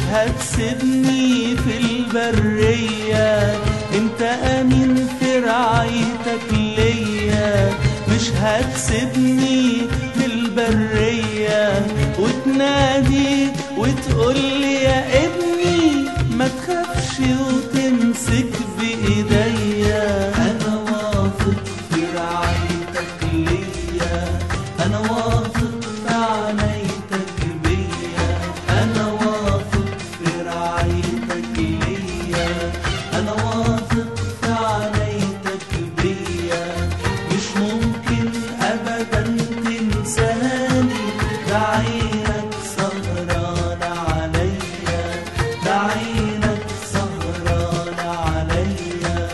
هتسيبني في البرية انت امين في رعايتك ليا مش هتسيبني في البرية وتنادي وتقولي يا ابني ما تخافش وتمسك بايديا انا واثق في رعايتك ليا انا واثق في عنايتك بيا انا واثق في رعايتك ليا انا واثق في عنايتك بيا مش ممكن ابدا تنساني ده عينك سهران عليا ده عينك سهران عليا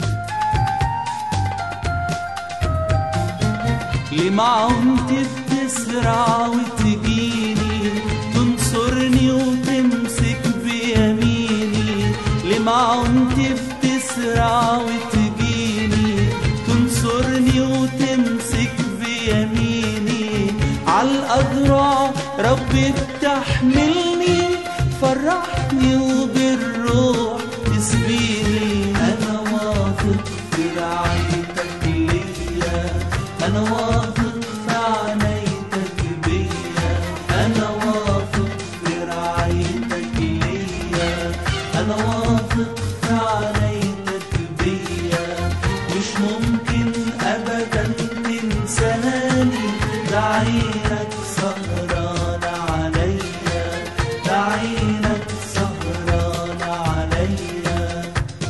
ليه ما كنت بتسرع وتجيني تنصرني وتمسك بيميني ليه ما كنت بتسرع وتجيني تنصرني وتمسك بيميني عالأذرع ربي بتحملني فرحني وبالروح تسبيني أنا واثق في رعايتك ليا أنا واثق في عنايتك بيا أنا واثق في رعايتك ليا أنا واثق في عنايتك بيا مش ممكن أبدا تنساني ده عينك سهران عليا ده عينك سهران عليا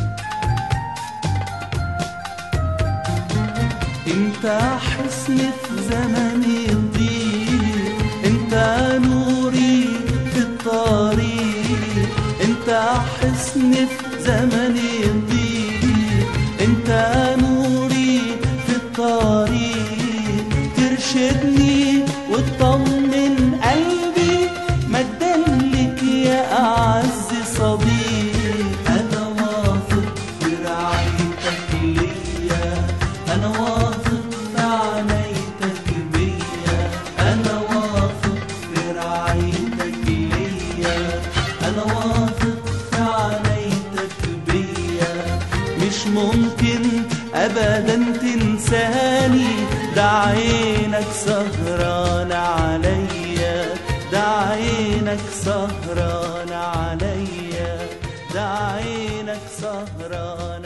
انت حسن في زمني الضيق انت نوري في الطريق انت حسن في زمني الضيق انت نوري في الطريق ترشدني وتطمن قلبي مدلك يا اعز صديق انا واثق في رعايتك ليا انا واثق في عنايتك بيا انا واثق في رعايتك ليا انا واثق في عنايتك بيا مش ممكن ابدا تنساني ده عينك سهران عليا ده عينك سهران عليا ده عينك سهران